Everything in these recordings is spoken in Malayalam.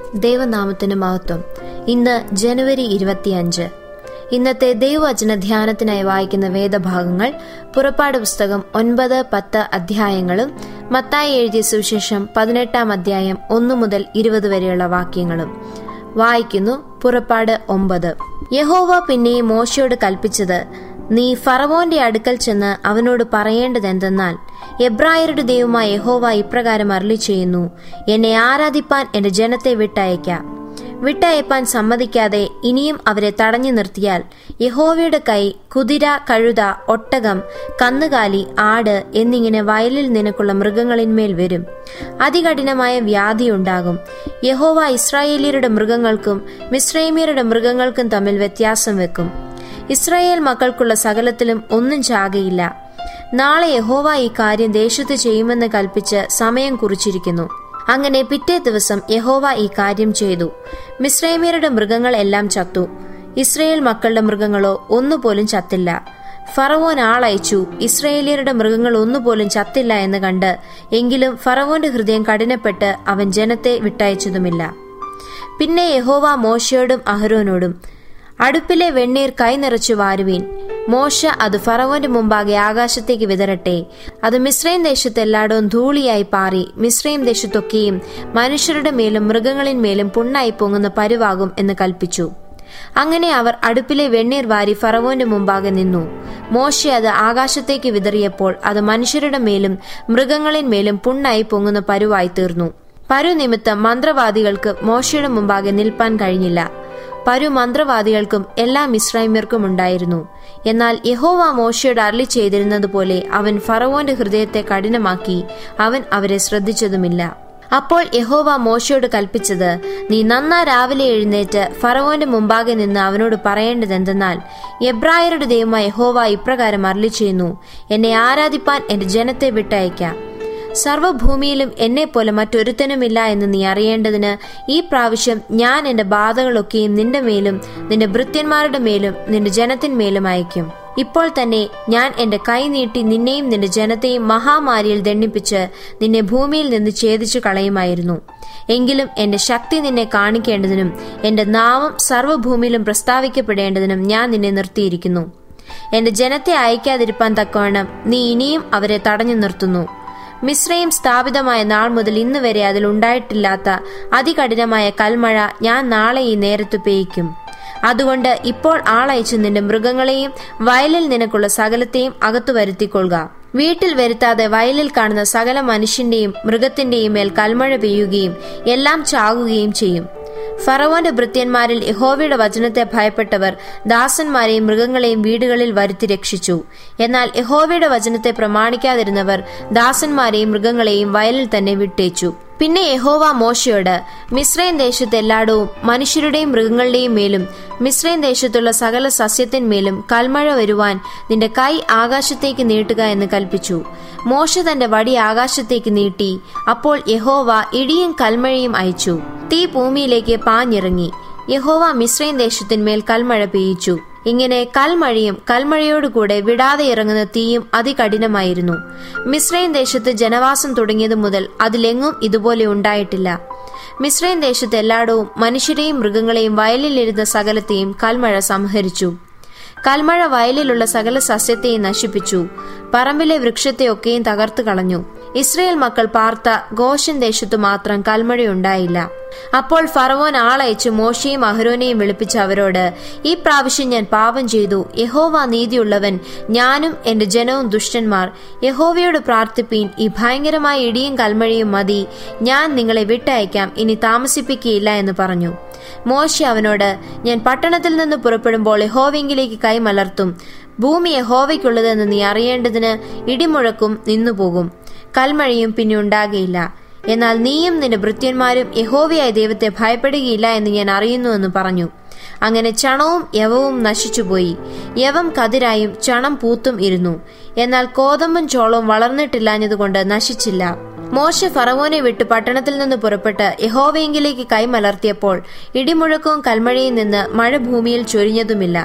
ദൈവനാമത്തിന് മഹത്വം ഇന്ന് ജനുവരി ഇരുപത്തിയഞ്ച് ഇന്നത്തെ ദൈവവചന ധ്യാനത്തിനായി വായിക്കുന്ന വേദഭാഗങ്ങൾ പുറപ്പാട് പുസ്തകം ഒൻപത് പത്ത് അധ്യായങ്ങളും മത്തായി എഴുതിയ സുവിശേഷം പതിനെട്ടാം അധ്യായം ഒന്നു മുതൽ ഇരുപത് വരെയുള്ള വാക്യങ്ങളും വായിക്കുന്നു പുറപ്പാട് ഒമ്പത് യഹോവ പിന്നെയും മോശയോട് കൽപ്പിച്ചത് നീ ഫറവോന്റെ അടുക്കൽ ചെന്ന് അവനോട് പറയേണ്ടതെന്തെന്നാൽ എബ്രായരുടെ ദൈവമായ യഹോവ ഇപ്രകാരം അരളി ചെയ്യുന്നു എന്നെ ആരാധിപ്പാൻ എന്റെ ജനത്തെ വിട്ടയക്കാം വിട്ടയപ്പാൻ സമ്മതിക്കാതെ ഇനിയും അവരെ തടഞ്ഞു നിർത്തിയാൽ യഹോവയുടെ കൈ കുതിര കഴുത ഒട്ടകം കന്നുകാലി ആട് എന്നിങ്ങനെ വയലിൽ നിനക്കുള്ള മൃഗങ്ങളിന്മേൽ വരും അതികഠിനമായ വ്യാധിയുണ്ടാകും യഹോവ ഇസ്രായേലിയരുടെ മൃഗങ്ങൾക്കും മിശ്രൈമ്യരുടെ മൃഗങ്ങൾക്കും തമ്മിൽ വ്യത്യാസം വെക്കും ഇസ്രായേൽ മക്കൾക്കുള്ള സകലത്തിലും ഒന്നും ചാകയില്ല നാളെ യഹോവ ഈ കാര്യം ദേശത്ത് ചെയ്യുമെന്ന് കൽപ്പിച്ച് സമയം കുറിച്ചിരിക്കുന്നു അങ്ങനെ പിറ്റേ ദിവസം യഹോവ ഈ കാര്യം ചെയ്തു മിശ്രൈമ്യരുടെ മൃഗങ്ങൾ എല്ലാം ചത്തു ഇസ്രയേൽ മക്കളുടെ മൃഗങ്ങളോ ഒന്നുപോലും ചത്തില്ല ഫറവോൻ ആളയച്ചു ഇസ്രയേലിയരുടെ മൃഗങ്ങൾ ഒന്നുപോലും ചത്തില്ല എന്ന് കണ്ട് എങ്കിലും ഫറവോന്റെ ഹൃദയം കഠിനപ്പെട്ട് അവൻ ജനത്തെ വിട്ടയച്ചതുമില്ല പിന്നെ യഹോവ മോശയോടും അഹരോനോടും അടുപ്പിലെ വെണ്ണീർ കൈ നിറച്ചു വാരുവീൻ മോശ അത് ഫറവോന്റെ മുമ്പാകെ ആകാശത്തേക്ക് വിതരട്ടെ അത് മിശ്രൈം ദേശത്തെല്ലായിടവും ധൂളിയായി പാറി മിശ്രൈം ദേശത്തൊക്കെയും മനുഷ്യരുടെ മേലും മൃഗങ്ങളിന്മേലും പുണ്ണായി പൊങ്ങുന്ന പരുവാകും എന്ന് കൽപ്പിച്ചു അങ്ങനെ അവർ അടുപ്പിലെ വെണ്ണീർ വാരി ഫറവോന്റെ മുമ്പാകെ നിന്നു മോശ അത് ആകാശത്തേക്ക് വിതറിയപ്പോൾ അത് മനുഷ്യരുടെ മേലും മൃഗങ്ങളിന്മേലും പുണ്ണായി പൊങ്ങുന്ന പരുവായി തീർന്നു പരു നിമിത്തം മന്ത്രവാദികൾക്ക് മോശയുടെ മുമ്പാകെ നിൽപ്പാൻ കഴിഞ്ഞില്ല പരു മന്ത്രവാദികൾക്കും എല്ലാ മിശ്രൈമ്യർക്കും ഉണ്ടായിരുന്നു എന്നാൽ യഹോവ മോശയോട് അരളി ചെയ്തിരുന്നതുപോലെ അവൻ ഫറവോന്റെ ഹൃദയത്തെ കഠിനമാക്കി അവൻ അവരെ ശ്രദ്ധിച്ചതുമില്ല അപ്പോൾ യഹോവ മോശയോട് കൽപ്പിച്ചത് നീ നന്നാ രാവിലെ എഴുന്നേറ്റ് ഫറവോന്റെ മുമ്പാകെ നിന്ന് അവനോട് പറയേണ്ടതെന്തെന്നാൽ എബ്രായരുടെ ദൈവമായ യഹോവ ഇപ്രകാരം അരളി ചെയ്യുന്നു എന്നെ ആരാധിപ്പാൻ എന്റെ ജനത്തെ വിട്ടയക്കാം സർവഭൂമിയിലും എന്നെ പോലെ മറ്റൊരുത്തനുമില്ല എന്ന് നീ അറിയേണ്ടതിന് ഈ പ്രാവശ്യം ഞാൻ എന്റെ ബാധകളൊക്കെയും നിന്റെ മേലും നിന്റെ ഭൃത്യന്മാരുടെ മേലും നിന്റെ ജനത്തിന്മേലും അയക്കും ഇപ്പോൾ തന്നെ ഞാൻ എന്റെ കൈ നീട്ടി നിന്നെയും നിന്റെ ജനത്തെയും മഹാമാരിയിൽ ദണ്ണിപ്പിച്ച് നിന്നെ ഭൂമിയിൽ നിന്ന് ഛേദിച്ചു കളയുമായിരുന്നു എങ്കിലും എന്റെ ശക്തി നിന്നെ കാണിക്കേണ്ടതിനും എന്റെ നാമം സർവ്വഭൂമിയിലും പ്രസ്താവിക്കപ്പെടേണ്ടതിനും ഞാൻ നിന്നെ നിർത്തിയിരിക്കുന്നു എന്റെ ജനത്തെ അയക്കാതിരിപ്പാൻ തക്കവണ്ണം നീ ഇനിയും അവരെ തടഞ്ഞു നിർത്തുന്നു മിശ്രയും സ്ഥാപിതമായ നാൾ മുതൽ ഇന്ന് വരെ അതിൽ ഉണ്ടായിട്ടില്ലാത്ത അതികഠിനമായ കൽമഴ ഞാൻ നാളെ ഈ നേരത്ത് പെയ്യ്ക്കും അതുകൊണ്ട് ഇപ്പോൾ ആളയച്ചു നിന്റെ മൃഗങ്ങളെയും വയലിൽ നിനക്കുള്ള സകലത്തെയും അകത്തു വരുത്തിക്കൊള്ളുക വീട്ടിൽ വരുത്താതെ വയലിൽ കാണുന്ന സകല മനുഷ്യന്റെയും മൃഗത്തിന്റെയും മേൽ കൽമഴ പെയ്യുകയും എല്ലാം ചാകുകയും ചെയ്യും ഫറവോന്റെ ഭൃത്യന്മാരിൽ യഹോവയുടെ വചനത്തെ ഭയപ്പെട്ടവർ ദാസന്മാരെയും മൃഗങ്ങളെയും വീടുകളിൽ വരുത്തി രക്ഷിച്ചു എന്നാൽ യഹോവയുടെ വചനത്തെ പ്രമാണിക്കാതിരുന്നവർ ദാസന്മാരെയും മൃഗങ്ങളെയും വയലിൽ തന്നെ വിട്ടേച്ചു പിന്നെ യഹോവ മോശയോട് മിശ്രൈൻ ദേശത്ത് എല്ലായിടവും മനുഷ്യരുടെയും മൃഗങ്ങളുടെയും മേലും മിശ്രൈൻ ദേശത്തുള്ള സകല സസ്യത്തിന്മേലും കൽമഴ വരുവാൻ നിന്റെ കൈ ആകാശത്തേക്ക് നീട്ടുക എന്ന് കൽപ്പിച്ചു മോശ തന്റെ വടി ആകാശത്തേക്ക് നീട്ടി അപ്പോൾ യഹോവ ഇടിയും കൽമഴയും അയച്ചു തീ ഭൂമിയിലേക്ക് പാഞ്ഞിറങ്ങി യഹോവ മിശ്രൈൻ ദേശത്തിന്മേൽ കൽമഴ പെയ്യിച്ചു ഇങ്ങനെ കൽമഴയും കൽമഴയോടുകൂടെ വിടാതെ ഇറങ്ങുന്ന തീയും അതികഠിനമായിരുന്നു മിശ്രൈൻ ദേശത്ത് ജനവാസം തുടങ്ങിയതു മുതൽ അതിലെങ്ങും ഇതുപോലെ ഉണ്ടായിട്ടില്ല മിശ്രൈൻ ദേശത്ത് എല്ലായിടവും മനുഷ്യരെയും മൃഗങ്ങളെയും വയലിലിരുന്ന സകലത്തെയും കൽമഴ സംഹരിച്ചു കൽമഴ വയലിലുള്ള സകല സസ്യത്തെയും നശിപ്പിച്ചു പറമ്പിലെ വൃക്ഷത്തെയൊക്കെയും തകർത്തു കളഞ്ഞു ഇസ്രയേൽ മക്കൾ പാർത്ത ഗോഷൻ ദേശത്തു മാത്രം കൽമഴയുണ്ടായില്ല അപ്പോൾ ഫറവോൻ ആളയച്ച് മോശയും അഹരോനെയും വിളിപ്പിച്ച അവരോട് ഈ പ്രാവശ്യം ഞാൻ പാപം ചെയ്തു യഹോവ നീതിയുള്ളവൻ ഞാനും എന്റെ ജനവും ദുഷ്ടന്മാർ യഹോവയോട് പ്രാർത്ഥിപ്പീൻ ഈ ഭയങ്കരമായ ഇടിയും കൽമഴയും മതി ഞാൻ നിങ്ങളെ വിട്ടയക്കാം ഇനി താമസിപ്പിക്കുകയില്ല എന്ന് പറഞ്ഞു മോശ അവനോട് ഞാൻ പട്ടണത്തിൽ നിന്ന് പുറപ്പെടുമ്പോൾ യഹോവെങ്കിലേക്ക് കൈമലർത്തും ഭൂമി യഹോവയ്ക്കുള്ളതെന്ന് നീ അറിയേണ്ടതിന് ഇടിമുഴക്കും നിന്നുപോകും കൽമഴയും പിന്നെ ഉണ്ടാകയില്ല എന്നാൽ നീയും നിന്റെ ഭൃത്യന്മാരും യഹോവയായ ദൈവത്തെ ഭയപ്പെടുകയില്ല എന്ന് ഞാൻ അറിയുന്നുവെന്ന് പറഞ്ഞു അങ്ങനെ ചണവും യവവും നശിച്ചുപോയി യവം കതിരായും ചണം പൂത്തും ഇരുന്നു എന്നാൽ കോതമ്പും ചോളവും വളർന്നിട്ടില്ലാഞ്ഞതുകൊണ്ട് നശിച്ചില്ല മോശ ഫറവോനെ വിട്ട് പട്ടണത്തിൽ നിന്ന് പുറപ്പെട്ട് യഹോവയെങ്കിലേക്ക് കൈമലർത്തിയപ്പോൾ ഇടിമുഴക്കവും കൽമഴയും നിന്ന് മഴ ഭൂമിയിൽ ചൊരിഞ്ഞതുമില്ല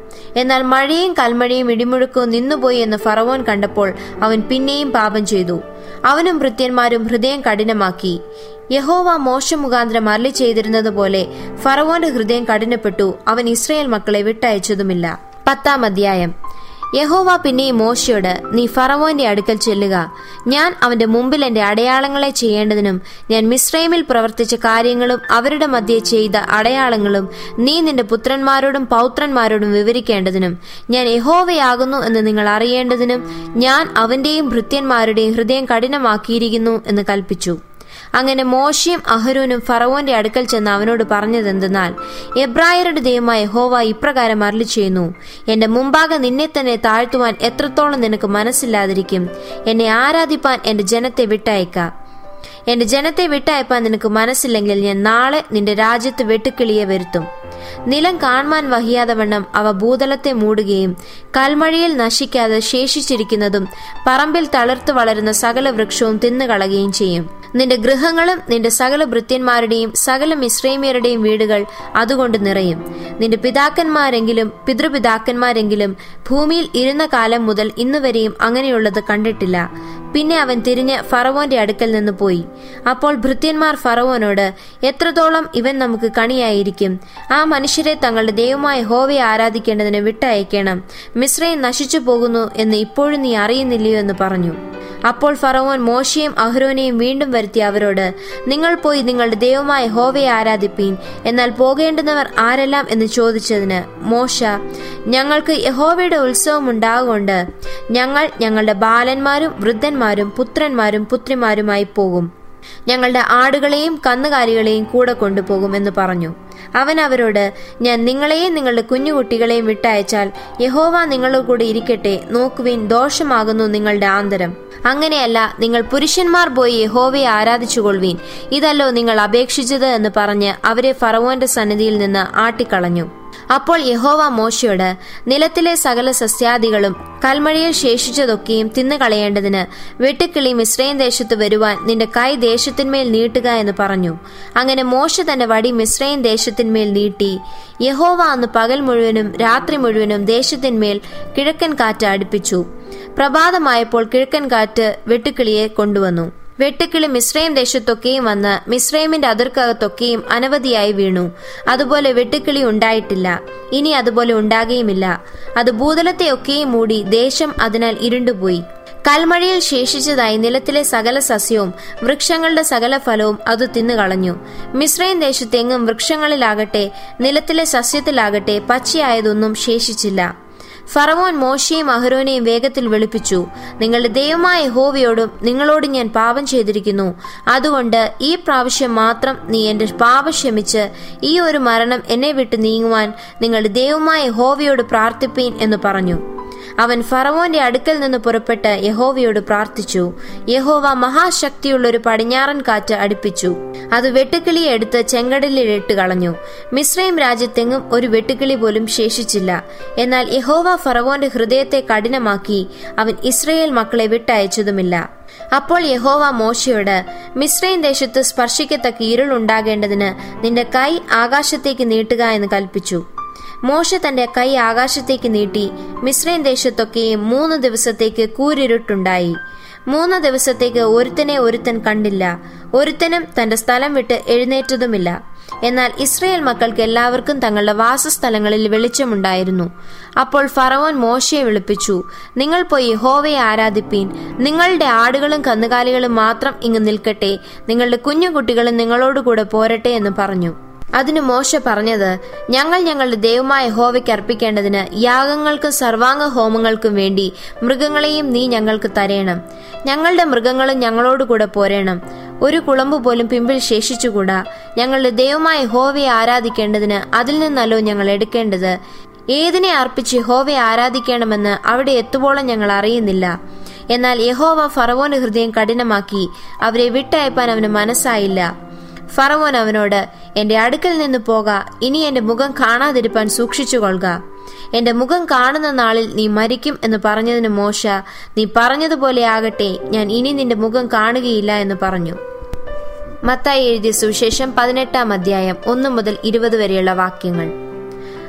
എന്നാൽ മഴയും കൽമഴയും ഇടിമുഴക്കവും നിന്നുപോയി എന്ന് ഫറവോൻ കണ്ടപ്പോൾ അവൻ പിന്നെയും പാപം ചെയ്തു അവനും ഭൃത്യന്മാരും ഹൃദയം കഠിനമാക്കി യഹോവ മോശ മുഖാന്തരം അരളി ചെയ്തിരുന്നത് പോലെ ഫറവോന്റെ ഹൃദയം കഠിനപ്പെട്ടു അവൻ ഇസ്രയേൽ മക്കളെ വിട്ടയച്ചതുമില്ല പത്താം അധ്യായം യഹോവ പിന്നെയും മോശയോട് നീ ഫറവോന്റെ അടുക്കൽ ചെല്ലുക ഞാൻ അവന്റെ മുമ്പിൽ എന്റെ അടയാളങ്ങളെ ചെയ്യേണ്ടതിനും ഞാൻ മിശ്രൈമിൽ പ്രവർത്തിച്ച കാര്യങ്ങളും അവരുടെ മധ്യേ ചെയ്ത അടയാളങ്ങളും നീ നിന്റെ പുത്രന്മാരോടും പൗത്രന്മാരോടും വിവരിക്കേണ്ടതിനും ഞാൻ യഹോവയാകുന്നു എന്ന് നിങ്ങൾ അറിയേണ്ടതിനും ഞാൻ അവന്റെയും ഭൃത്യന്മാരുടെയും ഹൃദയം കഠിനമാക്കിയിരിക്കുന്നു എന്ന് കൽപ്പിച്ചു അങ്ങനെ മോശയും അഹരോനും ഫറവോന്റെ അടുക്കൽ ചെന്ന് അവനോട് പറഞ്ഞതെന്തെന്നാൽ എബ്രായരുടെ ദൈവമായ ഹോവ ഇപ്രകാരം അരളി ചെയ്യുന്നു എന്റെ മുമ്പാകെ നിന്നെ തന്നെ താഴ്ത്തുവാൻ എത്രത്തോളം നിനക്ക് മനസ്സില്ലാതിരിക്കും എന്നെ ആരാധിപ്പാൻ എന്റെ ജനത്തെ വിട്ടയക്ക എന്റെ ജനത്തെ വിട്ടയപ്പാൻ നിനക്ക് മനസ്സില്ലെങ്കിൽ ഞാൻ നാളെ നിന്റെ രാജ്യത്ത് വെട്ടുക്കിളിയെ വരുത്തും നിലം കാണുവാൻ വഹിയാതെ വണ്ണം അവ ഭൂതലത്തെ മൂടുകയും കൽമഴയിൽ നശിക്കാതെ ശേഷിച്ചിരിക്കുന്നതും പറമ്പിൽ തളിർത്ത് വളരുന്ന സകല വൃക്ഷവും തിന്നുകളയുകയും ചെയ്യും നിന്റെ ഗൃഹങ്ങളും നിന്റെ സകല ഭൃത്യന്മാരുടെയും സകല മിശ്രൈമ്യരുടെയും വീടുകൾ അതുകൊണ്ട് നിറയും നിന്റെ പിതാക്കന്മാരെങ്കിലും പിതൃപിതാക്കന്മാരെങ്കിലും ഭൂമിയിൽ ഇരുന്ന കാലം മുതൽ ഇന്നുവരെയും അങ്ങനെയുള്ളത് കണ്ടിട്ടില്ല പിന്നെ അവൻ തിരിഞ്ഞ് ഫറവോന്റെ അടുക്കൽ നിന്ന് പോയി അപ്പോൾ ഭൃത്യന്മാർ ഫറവോനോട് എത്രത്തോളം ഇവൻ നമുക്ക് കണിയായിരിക്കും ആ മനുഷ്യരെ തങ്ങളുടെ ദൈവമായ ഹോവയെ ആരാധിക്കേണ്ടതിന് വിട്ടയക്കണം മിശ്രയും നശിച്ചു പോകുന്നു എന്ന് ഇപ്പോഴും നീ അറിയുന്നില്ലയോ എന്ന് പറഞ്ഞു അപ്പോൾ ഫറവോൻ മോശയും അഹ്രോനെയും വീണ്ടും വരുത്തി അവരോട് നിങ്ങൾ പോയി നിങ്ങളുടെ ദൈവമായ ഹോവയെ ആരാധിപ്പീൻ എന്നാൽ പോകേണ്ടുന്നവർ ആരെല്ലാം എന്ന് ചോദിച്ചതിന് മോശ ഞങ്ങൾക്ക് യഹോവയുടെ ഉത്സവം ഉണ്ടാകൊണ്ട് ഞങ്ങൾ ഞങ്ങളുടെ ബാലന്മാരും വൃദ്ധന്മാരും പുത്രന്മാരും പുത്രിമാരുമായി പോകും ഞങ്ങളുടെ ആടുകളെയും കന്നുകാലികളെയും കൂടെ കൊണ്ടുപോകും എന്ന് പറഞ്ഞു അവൻ അവരോട് ഞാൻ നിങ്ങളെയും നിങ്ങളുടെ കുഞ്ഞുകുട്ടികളെയും വിട്ടയച്ചാൽ യഹോവ നിങ്ങളുടെ കൂടെ ഇരിക്കട്ടെ നോക്കുവിൻ ദോഷമാകുന്നു നിങ്ങളുടെ ആന്തരം അങ്ങനെയല്ല നിങ്ങൾ പുരുഷന്മാർ പോയി യഹോവയെ ആരാധിച്ചുകൊള്ളുവീൻ ഇതല്ലോ നിങ്ങൾ അപേക്ഷിച്ചത് എന്ന് പറഞ്ഞ് അവരെ ഫറവോന്റെ സന്നിധിയിൽ നിന്ന് ആട്ടിക്കളഞ്ഞു അപ്പോൾ യഹോവ മോശയോട് നിലത്തിലെ സകല സസ്യാദികളും കൽമഴയിൽ ശേഷിച്ചതൊക്കെയും തിന്നുകളയേണ്ടതിന് വെട്ടുക്കിളി മിശ്രയും ദേശത്ത് വരുവാൻ നിന്റെ കൈ ദേശത്തിന്മേൽ നീട്ടുക എന്ന് പറഞ്ഞു അങ്ങനെ മോശ തന്റെ വടി മിശ്രയും ദേശത്തിന്മേൽ നീട്ടി യഹോവ അന്ന് പകൽ മുഴുവനും രാത്രി മുഴുവനും ദേശത്തിന്മേൽ കിഴക്കൻ കാറ്റ് അടുപ്പിച്ചു പ്രഭാതമായപ്പോൾ കിഴക്കൻ കാറ്റ് വെട്ടുക്കിളിയെ കൊണ്ടുവന്നു വെട്ടുക്കിളി മിശ്രയും ദേശത്തൊക്കെയും വന്ന് മിശ്രൈമിന്റെ അതിർക്കകത്തൊക്കെയും അനവധിയായി വീണു അതുപോലെ വെട്ടുക്കിളി ഉണ്ടായിട്ടില്ല ഇനി അതുപോലെ ഉണ്ടാകുകയുമില്ല അത് ഭൂതലത്തെയൊക്കെയും മൂടി ദേശം അതിനാൽ ഇരുണ്ടുപോയി കൽമഴയിൽ ശേഷിച്ചതായി നിലത്തിലെ സകല സസ്യവും വൃക്ഷങ്ങളുടെ സകല ഫലവും അത് തിന്നുകളഞ്ഞു മിശ്രയും ദേശത്തെങ്ങും വൃക്ഷങ്ങളിലാകട്ടെ നിലത്തിലെ സസ്യത്തിലാകട്ടെ പച്ചയായതൊന്നും ശേഷിച്ചില്ല ഫറവോൻ മോശയും അഹരോനെയും വേഗത്തിൽ വെളുപ്പിച്ചു നിങ്ങളുടെ ദൈവമായ ഹോവയോടും നിങ്ങളോട് ഞാൻ പാപം ചെയ്തിരിക്കുന്നു അതുകൊണ്ട് ഈ പ്രാവശ്യം മാത്രം നീ എന്റെ പാപം ക്ഷമിച്ച് ഈ ഒരു മരണം എന്നെ വിട്ട് നീങ്ങുവാൻ നിങ്ങളുടെ ദൈവമായ ഹോവയോട് പ്രാർത്ഥിപ്പീൻ എന്ന് പറഞ്ഞു അവൻ ഫറവോന്റെ അടുക്കൽ നിന്ന് പുറപ്പെട്ട് യഹോവയോട് പ്രാർത്ഥിച്ചു യഹോവ മഹാശക്തിയുള്ള ഒരു പടിഞ്ഞാറൻ കാറ്റ് അടുപ്പിച്ചു അത് വെട്ടുക്കിളിയെ എടുത്ത് ചെങ്കടലിൽ ഇട്ട് കളഞ്ഞു മിശ്രയും രാജ്യത്തെങ്ങും ഒരു വെട്ടുക്കിളി പോലും ശേഷിച്ചില്ല എന്നാൽ യഹോവ ഫറവോന്റെ ഹൃദയത്തെ കഠിനമാക്കി അവൻ ഇസ്രയേൽ മക്കളെ വിട്ടയച്ചതുമില്ല അപ്പോൾ യഹോവ മോശയോട് മിശ്രയും ദേശത്ത് സ്പർശിക്കത്തക്ക ഇരുൾ ഉണ്ടാകേണ്ടതിന് നിന്റെ കൈ ആകാശത്തേക്ക് നീട്ടുക എന്ന് കൽപ്പിച്ചു മോശ തന്റെ കൈ ആകാശത്തേക്ക് നീട്ടി മിശ്രയും ദേശത്തൊക്കെയും മൂന്ന് ദിവസത്തേക്ക് കൂരിരുട്ടുണ്ടായി മൂന്ന് ദിവസത്തേക്ക് ഒരുത്തനെ ഒരുത്തൻ കണ്ടില്ല ഒരുത്തനും തന്റെ സ്ഥലം വിട്ട് എഴുന്നേറ്റതുമില്ല എന്നാൽ ഇസ്രയേൽ മക്കൾക്ക് എല്ലാവർക്കും തങ്ങളുടെ വാസസ്ഥലങ്ങളിൽ വെളിച്ചമുണ്ടായിരുന്നു അപ്പോൾ ഫറവോൻ മോശയെ വിളിപ്പിച്ചു നിങ്ങൾ പോയി ഹോവയെ ആരാധിപ്പീൻ നിങ്ങളുടെ ആടുകളും കന്നുകാലികളും മാത്രം ഇങ്ങ് നിൽക്കട്ടെ നിങ്ങളുടെ കുഞ്ഞുകുട്ടികളും നിങ്ങളോടുകൂടെ പോരട്ടെ എന്ന് പറഞ്ഞു അതിന് മോശ പറഞ്ഞത് ഞങ്ങൾ ഞങ്ങളുടെ ദൈവമായ ഹോവയ്ക്ക് അർപ്പിക്കേണ്ടതിന് യാഗങ്ങൾക്കും സർവാംഗ ഹോമങ്ങൾക്കും വേണ്ടി മൃഗങ്ങളെയും നീ ഞങ്ങൾക്ക് തരേണം ഞങ്ങളുടെ മൃഗങ്ങളും ഞങ്ങളോടുകൂടെ പോരേണം ഒരു കുളമ്പ് പോലും പിമ്പിൽ ശേഷിച്ചുകൂടാ ഞങ്ങളുടെ ദൈവമായ ഹോവയെ ആരാധിക്കേണ്ടതിന് അതിൽ നിന്നല്ലോ ഞങ്ങൾ എടുക്കേണ്ടത് ഏതിനെ അർപ്പിച്ച് ഹോവയെ ആരാധിക്കണമെന്ന് അവിടെ എത്തുവോളം ഞങ്ങൾ അറിയുന്നില്ല എന്നാൽ യഹോവ ഫറവോന്റെ ഹൃദയം കഠിനമാക്കി അവരെ വിട്ടയപ്പാൻ അവന് മനസ്സായില്ല ഫറവോൻ അവനോട് എന്റെ അടുക്കൽ നിന്ന് പോക ഇനി എന്റെ മുഖം കാണാതിരിപ്പാൻ സൂക്ഷിച്ചുകൊള്ളുക എന്റെ മുഖം കാണുന്ന നാളിൽ നീ മരിക്കും എന്ന് പറഞ്ഞതിന് മോശ നീ പറഞ്ഞതുപോലെ ആകട്ടെ ഞാൻ ഇനി നിന്റെ മുഖം കാണുകയില്ല എന്ന് പറഞ്ഞു മത്തായി എഴുതിയ സുവിശേഷം പതിനെട്ടാം അധ്യായം ഒന്നു മുതൽ ഇരുപത് വരെയുള്ള വാക്യങ്ങൾ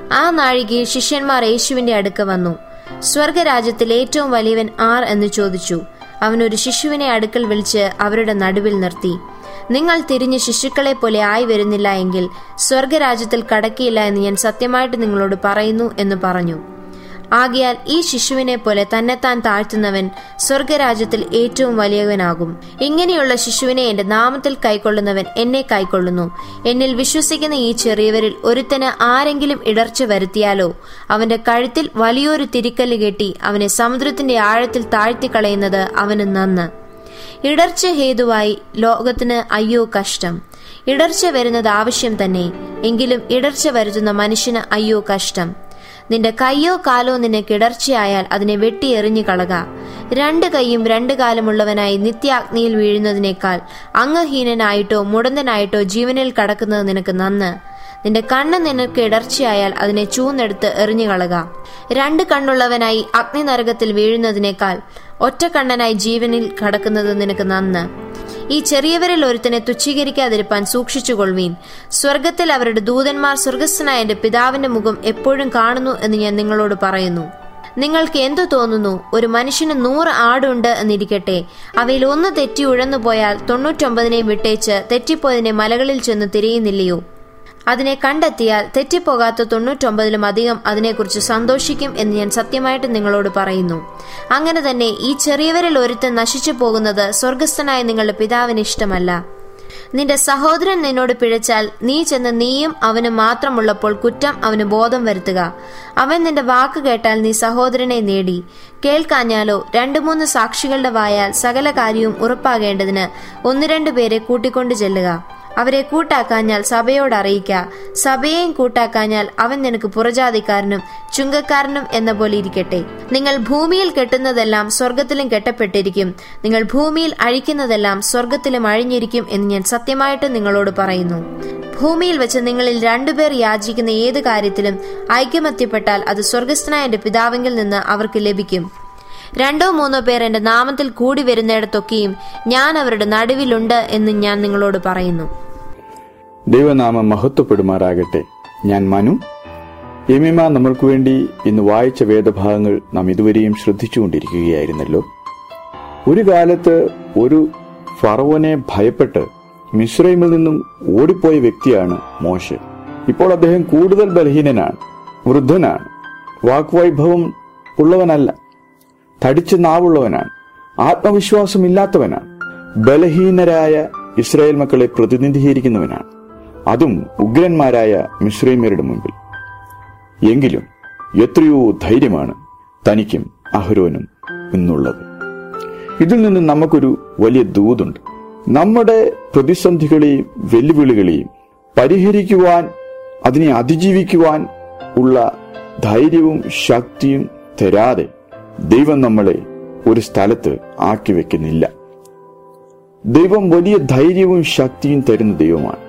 ആ നാഴികയിൽ ശിഷ്യന്മാർ യേശുവിന്റെ അടുക്ക വന്നു സ്വർഗരാജ്യത്തിൽ ഏറ്റവും വലിയവൻ ആർ എന്ന് ചോദിച്ചു അവൻ ഒരു ശിശുവിനെ അടുക്കൽ വിളിച്ച് അവരുടെ നടുവിൽ നിർത്തി നിങ്ങൾ തിരിഞ്ഞ് ശിശുക്കളെ പോലെ ആയി വരുന്നില്ല എങ്കിൽ സ്വർഗരാജ്യത്തിൽ കടക്കിയില്ല എന്ന് ഞാൻ സത്യമായിട്ട് നിങ്ങളോട് പറയുന്നു എന്ന് പറഞ്ഞു ആകയാൽ ഈ ശിശുവിനെ പോലെ തന്നെത്താൻ താഴ്ത്തുന്നവൻ സ്വർഗരാജ്യത്തിൽ ഏറ്റവും വലിയവനാകും ഇങ്ങനെയുള്ള ശിശുവിനെ എന്റെ നാമത്തിൽ കൈക്കൊള്ളുന്നവൻ എന്നെ കൈക്കൊള്ളുന്നു എന്നിൽ വിശ്വസിക്കുന്ന ഈ ചെറിയവരിൽ ഒരുത്തന് ആരെങ്കിലും ഇടർച്ച വരുത്തിയാലോ അവന്റെ കഴുത്തിൽ വലിയൊരു തിരിക്കല്ല് കെട്ടി അവനെ സമുദ്രത്തിന്റെ ആഴത്തിൽ താഴ്ത്തിക്കളയുന്നത് അവന് നന്ന് ഇടർച്ച ഹേതുവായി ലോകത്തിന് അയ്യോ കഷ്ടം ഇടർച്ച വരുന്നത് ആവശ്യം തന്നെ എങ്കിലും ഇടർച്ച വരുത്തുന്ന മനുഷ്യന് അയ്യോ കഷ്ടം നിന്റെ കയ്യോ കാലോ നിനക്ക് ഇടർച്ചയായാൽ അതിനെ വെട്ടി എറിഞ്ഞു കളക രണ്ട് കൈയും രണ്ട് കാലമുള്ളവനായി നിത്യാഗ്നിയിൽ വീഴുന്നതിനേക്കാൾ അംഗഹീനനായിട്ടോ മുടന്തനായിട്ടോ ജീവനിൽ കടക്കുന്നത് നിനക്ക് നന്ന് നിന്റെ കണ്ണ് നിനക്ക് ഇടർച്ചയായാൽ അതിനെ ചൂന്നെടുത്ത് എറിഞ്ഞു കളക രണ്ട് കണ്ണുള്ളവനായി അഗ്നി നരകത്തിൽ വീഴുന്നതിനേക്കാൾ ഒറ്റ കണ്ണനായി ജീവനിൽ കടക്കുന്നത് നിനക്ക് നന്ന് ഈ ചെറിയവരിൽ ഒരുത്തനെ തുച്ഛീകരിക്കാതിരിപ്പാൻ സൂക്ഷിച്ചുകൊള്ളുവീൻ സ്വർഗത്തിൽ അവരുടെ ദൂതന്മാർ സ്വർഗസ്ഥനായ എന്റെ പിതാവിന്റെ മുഖം എപ്പോഴും കാണുന്നു എന്ന് ഞാൻ നിങ്ങളോട് പറയുന്നു നിങ്ങൾക്ക് എന്തു തോന്നുന്നു ഒരു മനുഷ്യന് നൂറ് ആടുണ്ട് എന്നിരിക്കട്ടെ അവയിൽ ഒന്ന് തെറ്റി ഉഴന്നു പോയാൽ തൊണ്ണൂറ്റൊമ്പതിനെയും വിട്ടേച്ച് തെറ്റിപ്പോയതിനെ മലകളിൽ ചെന്ന് തിരിയുന്നില്ലയോ അതിനെ കണ്ടെത്തിയാൽ തെറ്റിപ്പോകാത്ത തൊണ്ണൂറ്റൊമ്പതിലും അധികം അതിനെക്കുറിച്ച് സന്തോഷിക്കും എന്ന് ഞാൻ സത്യമായിട്ട് നിങ്ങളോട് പറയുന്നു അങ്ങനെ തന്നെ ഈ ചെറിയവരിൽ ഒരുത്തൻ നശിച്ചു പോകുന്നത് സ്വർഗസ്ഥനായ നിങ്ങളുടെ പിതാവിന് ഇഷ്ടമല്ല നിന്റെ സഹോദരൻ നിന്നോട് പിഴച്ചാൽ നീ ചെന്ന് നീയും അവന് മാത്രമുള്ളപ്പോൾ കുറ്റം അവന് ബോധം വരുത്തുക അവൻ നിന്റെ വാക്ക് കേട്ടാൽ നീ സഹോദരനെ നേടി കേൾക്കാഞ്ഞാലോ രണ്ടു മൂന്ന് സാക്ഷികളുടെ വായാൽ സകല കാര്യവും ഉറപ്പാകേണ്ടതിന് ഒന്ന് രണ്ടു പേരെ കൂട്ടിക്കൊണ്ടു ചെല്ലുക അവരെ കൂട്ടാക്കാഞ്ഞാൽ സഭയോട് അറിയിക്ക സഭയെയും കൂട്ടാക്കാഞ്ഞാൽ അവൻ നിനക്ക് പുറജാതിക്കാരനും ചുങ്കക്കാരനും എന്ന പോലെ ഇരിക്കട്ടെ നിങ്ങൾ ഭൂമിയിൽ കെട്ടുന്നതെല്ലാം സ്വർഗത്തിലും കെട്ടപ്പെട്ടിരിക്കും നിങ്ങൾ ഭൂമിയിൽ അഴിക്കുന്നതെല്ലാം സ്വർഗത്തിലും അഴിഞ്ഞിരിക്കും എന്ന് ഞാൻ സത്യമായിട്ട് നിങ്ങളോട് പറയുന്നു ഭൂമിയിൽ വെച്ച് നിങ്ങളിൽ രണ്ടുപേർ യാചിക്കുന്ന ഏത് കാര്യത്തിലും ഐക്യമത്യപ്പെട്ടാൽ അത് സ്വർഗസ്ഥനായ എന്റെ പിതാവെങ്കിൽ നിന്ന് അവർക്ക് ലഭിക്കും രണ്ടോ മൂന്നോ പേർ എന്റെ നാമത്തിൽ കൂടി വരുന്നിടത്തൊക്കെയും ഞാൻ അവരുടെ നടുവിലുണ്ട് എന്ന് ഞാൻ നിങ്ങളോട് പറയുന്നു ദൈവനാമം മഹത്വപ്പെടുമാറാകട്ടെ ഞാൻ മനു എമിമ നമ്മൾക്ക് വേണ്ടി ഇന്ന് വായിച്ച വേദഭാഗങ്ങൾ നാം ഇതുവരെയും ശ്രദ്ധിച്ചുകൊണ്ടിരിക്കുകയായിരുന്നല്ലോ ഒരു കാലത്ത് ഒരു ഫറവനെ ഭയപ്പെട്ട് മിശ്രൈമിൽ നിന്നും ഓടിപ്പോയ വ്യക്തിയാണ് മോശ ഇപ്പോൾ അദ്ദേഹം കൂടുതൽ ബലഹീനനാണ് വൃദ്ധനാണ് വാക്വൈഭവം ഉള്ളവനല്ല തടിച്ച നാവുള്ളവനാണ് ആത്മവിശ്വാസമില്ലാത്തവനാണ് ബലഹീനരായ ഇസ്രായേൽ മക്കളെ പ്രതിനിധീകരിക്കുന്നവനാണ് അതും ഉഗ്രന്മാരായ മിശ്രൈമ്യരുടെ മുൻപിൽ എങ്കിലും എത്രയോ ധൈര്യമാണ് തനിക്കും അഹരോനും ഇന്നുള്ളത് ഇതിൽ നിന്ന് നമുക്കൊരു വലിയ ദൂതുണ്ട് നമ്മുടെ പ്രതിസന്ധികളെയും വെല്ലുവിളികളെയും പരിഹരിക്കുവാൻ അതിനെ അതിജീവിക്കുവാൻ ഉള്ള ധൈര്യവും ശക്തിയും തരാതെ ദൈവം നമ്മളെ ഒരു സ്ഥലത്ത് ആക്കി വെക്കുന്നില്ല ദൈവം വലിയ ധൈര്യവും ശക്തിയും തരുന്ന ദൈവമാണ്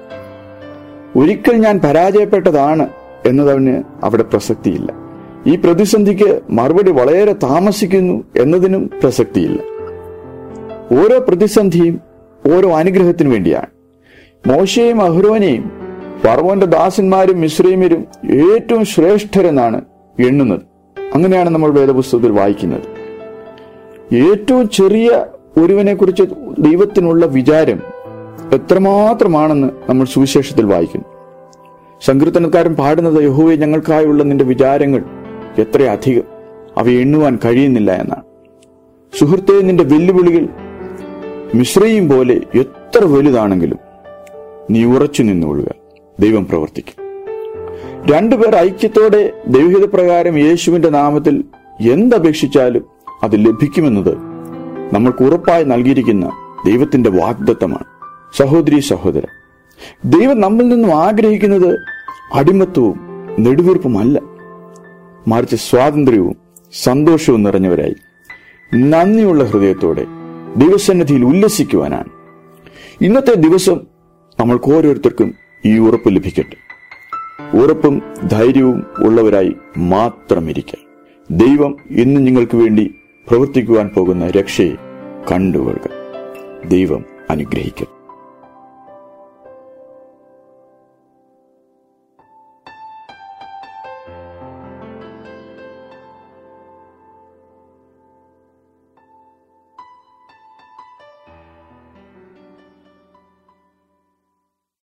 ഒരിക്കൽ ഞാൻ പരാജയപ്പെട്ടതാണ് എന്നതവന് അവിടെ പ്രസക്തിയില്ല ഈ പ്രതിസന്ധിക്ക് മറുപടി വളരെ താമസിക്കുന്നു എന്നതിനും പ്രസക്തിയില്ല ഓരോ പ്രതിസന്ധിയും ഓരോ അനുഗ്രഹത്തിനു വേണ്ടിയാണ് മോശയും അഹ്റോനെയും ഫറവോന്റെ ദാസന്മാരും മിശ്രീമരും ഏറ്റവും ശ്രേഷ്ഠരെന്നാണ് എണ്ണുന്നത് അങ്ങനെയാണ് നമ്മൾ വേദപുസ്തകത്തിൽ വായിക്കുന്നത് ഏറ്റവും ചെറിയ ഒരുവനെ കുറിച്ച് ദൈവത്തിനുള്ള വിചാരം എത്രമാത്രമാണെന്ന് നമ്മൾ സുവിശേഷത്തിൽ വായിക്കുന്നു സങ്കീർത്തനക്കാരൻ പാടുന്നത് യഹോവെ ഞങ്ങൾക്കായുള്ള നിന്റെ വിചാരങ്ങൾ എത്ര അധികം അവ എണ്ണുവാൻ കഴിയുന്നില്ല എന്നാണ് സുഹൃത്തെ നിന്റെ വെല്ലുവിളികൾ മിശ്രയും പോലെ എത്ര വലുതാണെങ്കിലും നീ ഉറച്ചു നിന്നുകൊള്ളുക ദൈവം പ്രവർത്തിക്കും രണ്ടുപേർ ഐക്യത്തോടെ ദൈവഹിത പ്രകാരം യേശുവിന്റെ നാമത്തിൽ എന്തപേക്ഷിച്ചാലും അത് ലഭിക്കുമെന്നത് നമ്മൾക്ക് ഉറപ്പായി നൽകിയിരിക്കുന്ന ദൈവത്തിന്റെ വാഗ്ദത്തമാണ് സഹോദരി സഹോദര ദൈവം നമ്മിൽ നിന്നും ആഗ്രഹിക്കുന്നത് അടിമത്വവും നെടുവീർപ്പുമല്ല മറിച്ച് സ്വാതന്ത്ര്യവും സന്തോഷവും നിറഞ്ഞവരായി നന്ദിയുള്ള ഹൃദയത്തോടെ ദൈവസന്നിധിയിൽ ഉല്ലസിക്കുവാനാണ് ഇന്നത്തെ ദിവസം നമ്മൾക്ക് ഓരോരുത്തർക്കും ഈ ഉറപ്പ് ലഭിക്കട്ടെ ഉറപ്പും ധൈര്യവും ഉള്ളവരായി മാത്രം ഇരിക്കാം ദൈവം ഇന്ന് നിങ്ങൾക്ക് വേണ്ടി പ്രവർത്തിക്കുവാൻ പോകുന്ന രക്ഷയെ കണ്ടുകൊള്ളുക ദൈവം അനുഗ്രഹിക്കട്ടെ